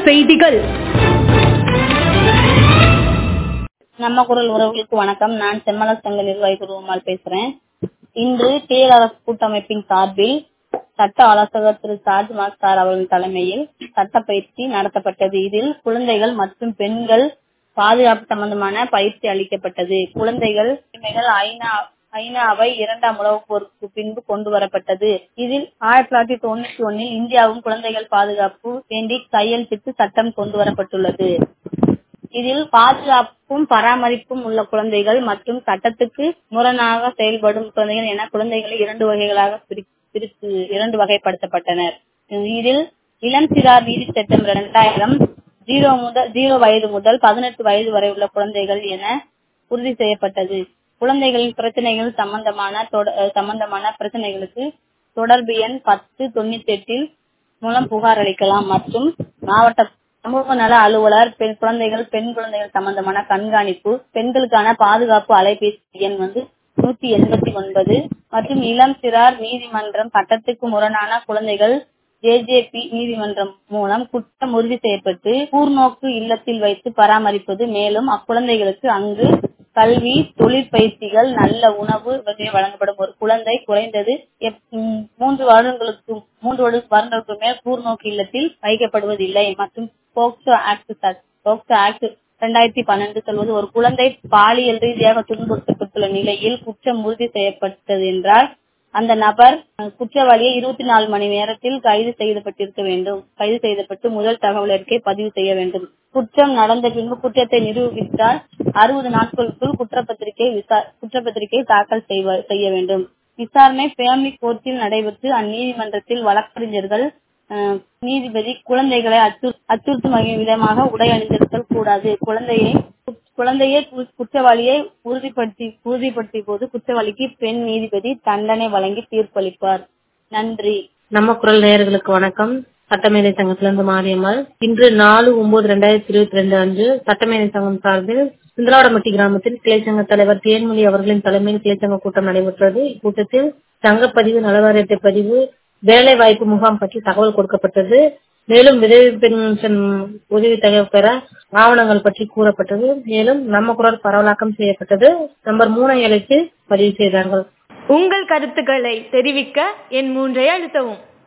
செய்திகள் நம்ம குரல் உறவுகளுக்கு வணக்கம் நான் செம்மல சங்க நிர்வாகி குருவம்மாள் பேசுறேன் இன்று டிஎல்ஆர்எஸ் கூட்டமைப்பின் சார்பில் சட்ட ஆலோசகர் திரு சார்ஜ் மாஸ்டார் அவர்களின் தலைமையில் சட்ட பயிற்சி நடத்தப்பட்டது இதில் குழந்தைகள் மற்றும் பெண்கள் பாதுகாப்பு சம்பந்தமான பயிற்சி அளிக்கப்பட்டது குழந்தைகள் உரிமைகள் ஐநா ஐநாவை இரண்டாம் உலகப் போருக்கு பின்பு கொண்டு வரப்பட்டது இதில் ஆயிரத்தி தொள்ளாயிரத்தி தொண்ணூத்தி ஒன்னில் இந்தியாவும் குழந்தைகள் பாதுகாப்பு வேண்டி கையெழுத்திட்டு சட்டம் கொண்டு வரப்பட்டுள்ளது இதில் பாதுகாப்பும் பராமரிப்பும் உள்ள குழந்தைகள் மற்றும் சட்டத்துக்கு முரணாக செயல்படும் குழந்தைகள் என குழந்தைகளை இரண்டு வகைகளாக பிரி- பிரித்து இரண்டு வகைப்படுத்தப்பட்டனர் இதில் இளம் சிறார் நீதி சட்டம் இரண்டாயிரம் ஜீரோ முதல் ஜீரோ வயது முதல் பதினெட்டு வயது வரை உள்ள குழந்தைகள் என உறுதி செய்யப்பட்டது குழந்தைகளின் பிரச்சனைகள் சம்பந்தமான தொட- சம்பந்தமான பிரச்சனைகளுக்கு தொடர்பு எண் பத்து தொண்ணூத்தி எட்டில் மூலம் புகார் அளிக்கலாம் மற்றும் மாவட்ட சமூக நல அலுவலர் பெண் குழந்தைகள் பெண் குழந்தைகள் சம்பந்தமான கண்காணிப்பு பெண்களுக்கான பாதுகாப்பு அலைபேசி எண் வந்து நூத்தி எண்பத்தி ஒன்பது மற்றும் இளம் சிறார் நீதிமன்றம் சட்டத்துக்கு முரணான குழந்தைகள் ஜேஜேபி நீதிமன்றம் மூலம் குற்றம் உறுதி செய்யப்பட்டு கூர்நோக்கு இல்லத்தில் வைத்து பராமரிப்பது மேலும் அக்குழந்தைகளுக்கு அங்கு கல்வி தொழிற்பயிற்சிகள் நல்ல உணவு வகை வழங்கப்படும் ஒரு குழந்தை குறைந்தது எப்- ம், மூன்று வருடங்களுக்கு மூன்று வருட- வருடங்களுக்கு மேல் கூர்நோக்கு இல்லத்தில் வைக்கப்படுவதில்லை மற்றும் போக்சோ ஆக்ட் சட்- போக்சோ ஆக்ட் இரண்டாயிரத்தி பன்னெண்டு சொல்வது ஒரு குழந்தை பாலியல் ரீதியாக துன்புறுத்தப்பட்டுள்ள நிலையில் குற்றம் உறுதி செய்யப்பட்டது என்றால் அந்த நபர் அஹ், குற்றவாளியை இருபத்தி நாலு மணி நேரத்தில் கைது செய்யப்பட்டிருக்க வேண்டும் கைது செய்யப்பட்டு முதல் தகவல் அறிக்கை பதிவு செய்ய வேண்டும் குற்றம் நடந்த பின்பு குற்றத்தை நிரூபித்தால் அறுபது நாட்களுக்குள் குற்றப்பத்திரிகை விசா- குற்றப்பத்திரிகை தாக்கல் செய்வ- செய்ய வேண்டும் விசாரணை ஃபேமிலி கோர்ட்டில் நடைபெற்று அந்நீதிமன்றத்தில் வழக்கறிஞர்கள் அஹ், நீதிபதி குழந்தைகளை அச்சுறு- அச்சுறுத்தும் வகை விதமாக உடை அணிந்திருத்தல் கூடாது குழந்தையை குழந்தையை கு- குற்றவாளியை உறுதிப்படுத்தி உறுதிப்படுத்திய போது குற்றவாளிக்கு பெண் நீதிபதி தண்டனை வழங்கி தீர்ப்பளிப்பார் நன்றி நம்ம குரல் நேயர்களுக்கு வணக்கம் சட்டமேதை சங்கத்திலிருந்து மாரியம்மாள் இன்று நாலு ஒன்பது ரெண்டாயிரத்தி இருபத்தி ரெண்டு அன்று சட்டமேதை சங்கம் சார்பில் சுந்தராவடமட்டி கிராமத்தில் கிளை சங்க தலைவர் தேன்மொழி அவர்களின் தலைமையில் கிளை சங்க கூட்டம் நடைபெற்றது இக்கூட்டத்தில் சங்கப்பதிவு நலவாரியத்தை பதிவு வேலை வாய்ப்பு முகாம் பற்றி தகவல் கொடுக்கப்பட்டது மேலும் விதவை பென்ஷன் உதவி தொகை பெற ஆவணங்கள் பற்றி கூறப்பட்டது மேலும் நம்ம குரல் பரவலாக்கம் செய்யப்பட்டது நம்பர் மூணை அழைத்து பதிவு செய்தார்கள் உங்கள் கருத்துக்களை தெரிவிக்க என் மூன்றை அழுத்தவும்